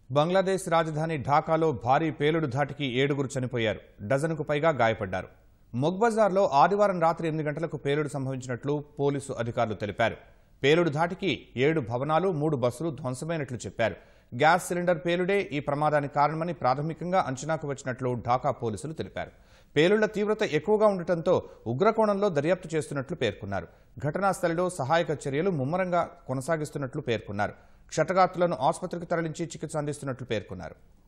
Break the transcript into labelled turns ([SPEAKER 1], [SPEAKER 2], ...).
[SPEAKER 1] బంగ్లాదేశ్ రాజధాని ఢాకాలో భారీ పేలుడు ధాటికి ఏడుగురు చనిపోయారు డజనుకు పైగా గాయపడ్డారు మొగ్బజార్లో ఆదివారం రాత్రి ఎనిమిది గంటలకు పేలుడు సంభవించినట్లు పోలీసు అధికారులు తెలిపారు పేలుడు ధాటికి ఏడు భవనాలు మూడు బస్సులు ధ్వంసమైనట్లు చెప్పారు గ్యాస్ సిలిండర్ పేలుడే ఈ ప్రమాదానికి కారణమని ప్రాథమికంగా అంచనాకు వచ్చినట్లు ఢాకా పోలీసులు తెలిపారు పేలుళ్ల తీవ్రత ఎక్కువగా ఉండటంతో ఉగ్రకోణంలో దర్యాప్తు చేస్తున్నట్లు పేర్కొన్నారు ఘటనా స్థలిలో సహాయక చర్యలు ముమ్మరంగా కొనసాగిస్తున్నట్లు పేర్కొన్నారు క్షతగాత్రులను ఆసుపత్రికి తరలించి చికిత్స అందిస్తున్నట్లు పేర్కొన్నారు